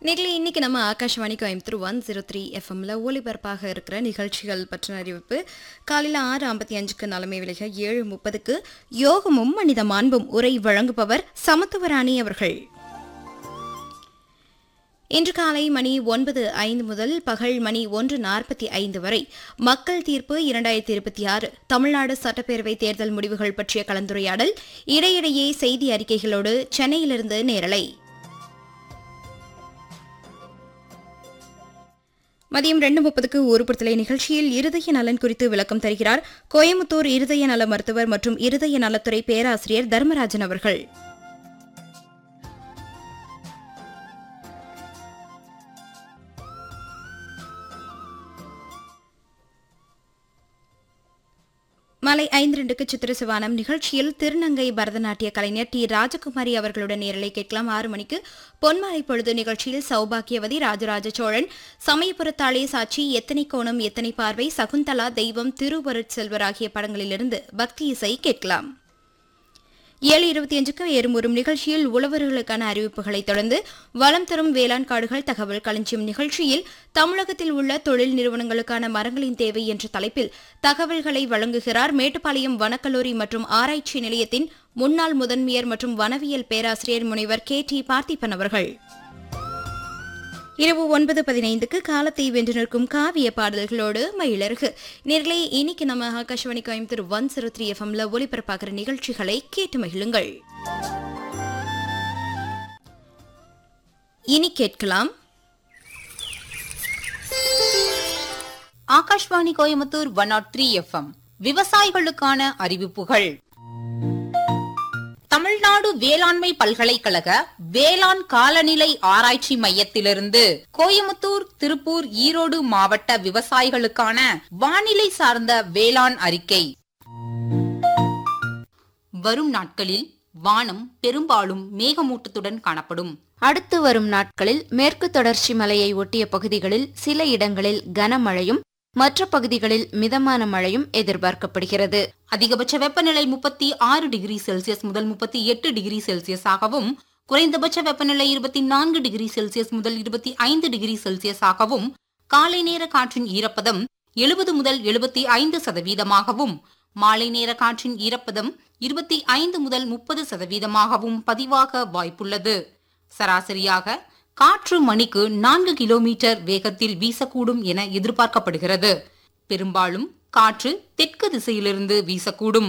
நேரில் இன்னைக்கு நம்ம Akashvani Coimbatore one zero three எஃப்எம்ல ஒளிபரப்பாக இருக்கிற நிகழ்ச்சிகள் பற்றின அறிவிப்பு காலையில் ஆறு ஐம்பத்தி அஞ்சுக்கு நலமை விலைக ஏழு முப்பதுக்கு யோகமும் மனித மாண்பும் உரை வழங்குபவர் சமத்துவராணி அவர்கள் இன்று காலை மணி ஒன்பது ஐந்து முதல் பகல் மணி ஒன்று நாற்பத்தி ஐந்து வரை மக்கள் தீர்ப்பு இரண்டாயிரத்தி இருபத்தி ஆறு தமிழ்நாடு சட்டப்பேரவை தேர்தல் முடிவுகள் பற்றிய கலந்துரையாடல் இடையிடையே செய்தி அறிக்கைகளோடு சென்னையிலிருந்து நேரலை மதியம் ரெண்டு முப்பதுக்கு ஒருபடுத்தலை நிகழ்ச்சியில் இருதய நலன் குறித்து விளக்கம் தருகிறார் கோயம்புத்தூர் இருதய நல மருத்துவர் மற்றும் இருதய நலத்துறை பேராசிரியர் தர்மராஜன் அவர்கள் மாலை ஐந்து ரெண்டுக்கு சித்திர சிவானம் நிகழ்ச்சியில் திருநங்கை பரதநாட்டிய கலைஞர் டி ராஜகுமாரி அவர்களுடன் நேரலை கேட்கலாம் ஆறு மணிக்கு பொன்மாலை பொழுது நிகழ்ச்சியில் சௌபாக்கியவதி ராஜராஜ சோழன் சமயபுரத்தாளே சாட்சி எத்தனை கோணம் எத்தனை பார்வை சகுந்தலா தெய்வம் திருவருட் செல்வர் ஆகிய படங்களிலிருந்து பக்தி இசை கேட்கலாம் ஏழு இருபத்தி அஞ்சுக்கு ஏறுமுறும் நிகழ்ச்சியில் உழவர்களுக்கான அறிவிப்புகளை தொடர்ந்து வளம் தரும் வேளாண் காடுகள் தகவல் களஞ்சியம் நிகழ்ச்சியில் தமிழகத்தில் உள்ள தொழில் நிறுவனங்களுக்கான மரங்களின் தேவை என்ற தலைப்பில் தகவல்களை வழங்குகிறார் மேட்டுப்பாளையம் வனக்கல்லூரி மற்றும் ஆராய்ச்சி நிலையத்தின் முன்னாள் முதன்மையர் மற்றும் வனவியல் பேராசிரியர் முனைவர் கே டி பார்த்திபன் அவர்கள் இரவு ஒன்பது பதினைந்துக்கு காலத்தை வென்று நிற்கும் காவிய பாடல்களோடு மயிலருக்கு நேர்களே இன்னைக்கு நம்ம Akashvani Coimbatore one zero three எஃப்எம்ல ஒலிபரப்பாகிற நிகழ்ச்சிகளை கேட்டு மகிழுங்கள் இனி கேட்கலாம் Akashvani Coimbatore one nought three FM விவசாயிகளுக்கான அறிவிப்புகள் தமிழ்நாடு வேளாண்மை பல்கலைக்கழக வேளாண் காலநிலை ஆராய்ச்சி மையத்திலிருந்து கோயம்புத்தூர் திருப்பூர் ஈரோடு மாவட்ட விவசாயிகளுக்கான வானிலை சார்ந்த வேளாண் அறிக்கை வரும் நாட்களில் வானம் பெரும்பாலும் மேகமூட்டத்துடன் காணப்படும் அடுத்து வரும் நாட்களில் மேற்கு தொடர்ச்சி மலையை ஒட்டிய பகுதிகளில் சில இடங்களில் கனமழையும் மற்ற பகுதிகளில் மிதமான மழையும் எதிர்பார்க்கப்படுகிறது அதிகபட்ச வெப்பநிலை முப்பத்தி ஆறு டிகிரி செல்சியஸ் முதல் முப்பத்தி எட்டு டிகிரி செல்சியஸாகவும் குறைந்தபட்ச வெப்பநிலை இருபத்தி நான்கு டிகிரி செல்சியஸ் முதல் இருபத்தி ஐந்து டிகிரி செல்சியஸாகவும் காலை நேர காற்றின் ஈரப்பதம் எழுபது முதல் எழுபத்தி ஐந்து சதவீதமாகவும் மாலை நேர காற்றின் ஈரப்பதம் இருபத்தி ஐந்து முதல் முப்பது சதவீதமாகவும் பதிவாக வாய்ப்புள்ளது சராசரியாக காற்று மணிக்கு நான்கு கிலோமீட்டர் வேகத்தில் வீசக்கூடும் என எதிர்பார்க்கப்படுகிறது பெரும்பாலும் காற்று தெற்கு திசையிலிருந்து வீசக்கூடும்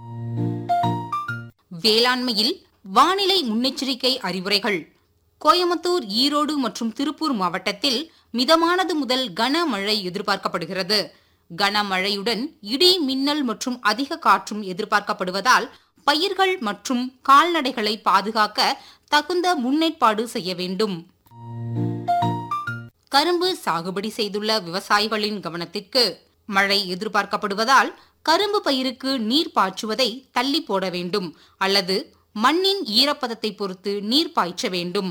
வேளாண்மையில் வானிலை முன்னெச்சரிக்கை அறிவுரைகள் கோயம்புத்தூர் ஈரோடு மற்றும் திருப்பூர் மாவட்டத்தில் மிதமானது முதல் கனமழை எதிர்பார்க்கப்படுகிறது கனமழையுடன் இடி மின்னல் மற்றும் அதிக காற்றும் எதிர்பார்க்கப்படுவதால் பயிர்கள் மற்றும் கால்நடைகளை பாதுகாக்க தகுந்த முன்னேற்பாடு செய்ய வேண்டும் கரும்பு சாகுபடி செய்துள்ள விவசாயிகளின் கவனத்திற்கு மழை எதிர்பார்க்கப்படுவதால் கரும்பு பயிருக்கு நீர் பாய்ச்சுவதை தள்ளி போட வேண்டும் அல்லது மண்ணின் ஈரப்பதத்தை பொறுத்து நீர் பாய்ச்ச வேண்டும்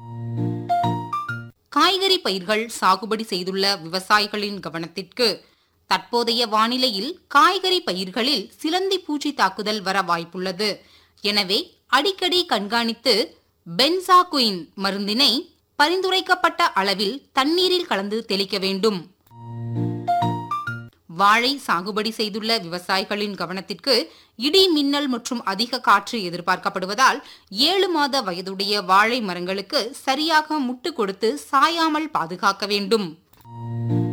காய்கறி பயிர்கள் சாகுபடி செய்துள்ள விவசாயிகளின் கவனத்திற்கு தற்போதைய வானிலையில் காய்கறி பயிர்களில் சிலந்தி பூச்சி தாக்குதல் வர வாய்ப்புள்ளது எனவே அடிக்கடி கண்காணித்து பென்சாகுயின் மருந்தினை பரிந்துரைக்கப்பட்ட அளவில் தண்ணீரில் கலந்து தெளிக்க வேண்டும் வாழை சாகுபடி செய்துள்ள விவசாயிகளின் கவனத்திற்கு இடி மின்னல் மற்றும் அதிக காற்று எதிர்பார்க்கப்படுவதால் ஏழு மாத வயதுடைய வாழை மரங்களுக்கு சரியாக முட்டு கொடுத்து சாயாமல் பாதுகாக்க வேண்டும்